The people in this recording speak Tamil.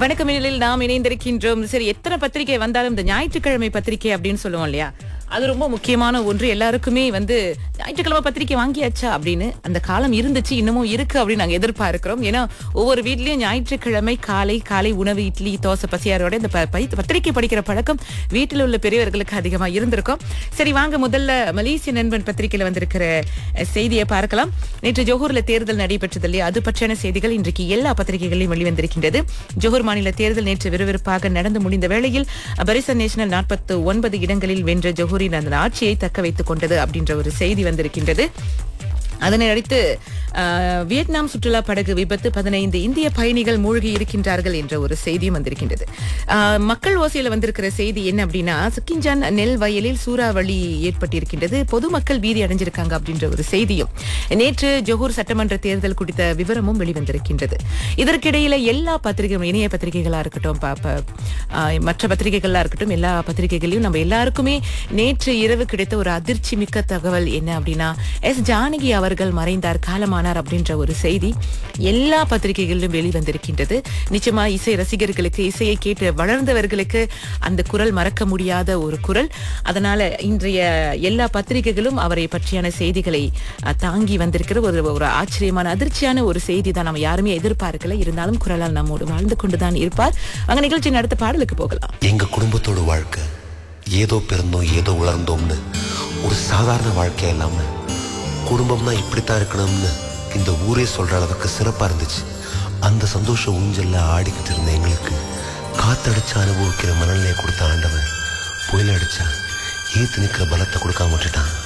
வணக்கமிழில் நாம் இணைந்திருக்கின்றோம் சரி எத்தனை பத்திரிகை வந்தாலும் இந்த ஞாயிற்றுக்கிழமை பத்திரிகை அப்படின்னு சொல்லுவோம் இல்லையா அது ரொம்ப முக்கியமான ஒன்று எல்லாருக்குமே வந்து ஞாயிற்றுக்கிழமை பத்திரிக்கை வாங்கியாச்சா அப்படின்னு அந்த காலம் இருந்துச்சு இன்னமும் இருக்கு அப்படின்னு நாங்க எதிர்பார்க்கிறோம் ஏன்னா ஒவ்வொரு வீட்லயும் ஞாயிற்றுக்கிழமை காலை காலை உணவு இட்லி தோசை பசியாரோட இந்த ப- பை- பத்திரிக்கை படிக்கிற பழக்கம் வீட்டில் உள்ள பெரியவர்களுக்கு அதிகமா இருந்திருக்கும் சரி வாங்க முதல்ல மலேசிய நண்பன் பத்திரிகையில வந்திருக்கிற அஹ், செய்தியை பார்க்கலாம் நேற்று ஜோஹூர்ல தேர்தல் நடைபெற்றது இல்லையா அது பற்றியான செய்திகள் இன்றைக்கு எல்லா பத்திரிகைகளிலும் வெளிவந்திருக்கின்றது ஜோஹூர் மாநில தேர்தல் நேற்று விறுவிறுப்பாக நடந்து முடிந்த வேளையில் பரிசன் நேஷனல் நாற்பத்து ஒன்பது இடங்களில் வென்ற ஜோஹூரின் அந்த ஆட்சியை தக்க வைத்துக் கொண்டது அப்படின்ற ஒரு செய்தி வந்திருக்கின்றது அதனை அடுத்து அஹ், வியட்நாம் சுற்றுலா படகு விபத்து பதினைந்து இந்திய பயணிகள் மூழ்கி இருக்கின்றார்கள் என்ற ஒரு செய்தியும் வந்திருக்கின்றது அஹ், மக்கள் ஓசையில வந்திருக்கிற செய்தி என்ன அப்படின்னா சிக்கிஞ்சான் நெல் வயலில் சூறாவளி ஏற்பட்டிருக்கின்றது பொதுமக்கள் பீதி அடைஞ்சிருக்காங்க அப்படின்ற ஒரு செய்தியும் நேற்று ஜொஹூர் சட்டமன்ற தேர்தல் குறித்த விவரமும் வெளிவந்திருக்கின்றது இதற்கிடையில எல்லா பத்திரிகைகளும் இணைய பத்திரிகைகளா இருக்கட்டும் ப- ப- அஹ், மற்ற பத்திரிகைகளா இருக்கட்டும் எல்லா பத்திரிகைகளையும் நம்ம எல்லாருக்குமே நேற்று இரவு கிடைத்த ஒரு அதிர்ச்சி மிக்க தகவல் என்ன அப்படின்னா எஸ் ஜானகி அவர்கள் மறைந்தார் காலமானார் அப்படின்ற ஒரு செய்தி எல்லா பத்திரிகைகளிலும் வெளிவந்திருக்கின்றது நிச்சயமா இசை ரசிகர்களுக்கு இசையை கேட்டு வளர்ந்தவர்களுக்கு அந்த குரல் மறக்க முடியாத ஒரு குரல் அதனால இன்றைய எல்லா பத்திரிகைகளும் அவரை பற்றியான செய்திகளை அஹ், தாங்கி வந்திருக்கிற ஒரு ஒரு ஆச்சரியமான அதிர்ச்சியான ஒரு செய்தி தான் நம்ம யாருமே எதிர்பார்க்கல இருந்தாலும் குரலால் நம்மோடு வாழ்ந்து கொண்டுதான் இருப்பார் அங்க நிகழ்ச்சியின் அடுத்த பாடலுக்கு போகலாம் எங்க குடும்பத்தோட வாழ்க்கை ஏதோ பிறந்தோம் ஏதோ வளர்ந்தோம்னு ஒரு சாதாரண வாழ்க்கை இல்லாம குடும்பம்னா இப்படித்தான் இருக்கணும்னு இந்த ஊரே சொல்ற அளவுக்கு சிறப்பா இருந்துச்சு அந்த சந்தோஷ ஊஞ்சல்ல ஆடிக்கிட்டு இருந்த எங்களுக்கு காத்தடிச்சு அனுபவிக்கிற மனநிலையை கொடுத்த ஆண்டவன் புயல் அடிச்சா ஏத்து நிக்கிற பலத்தை கொடுக்காம விட்டுட்டான்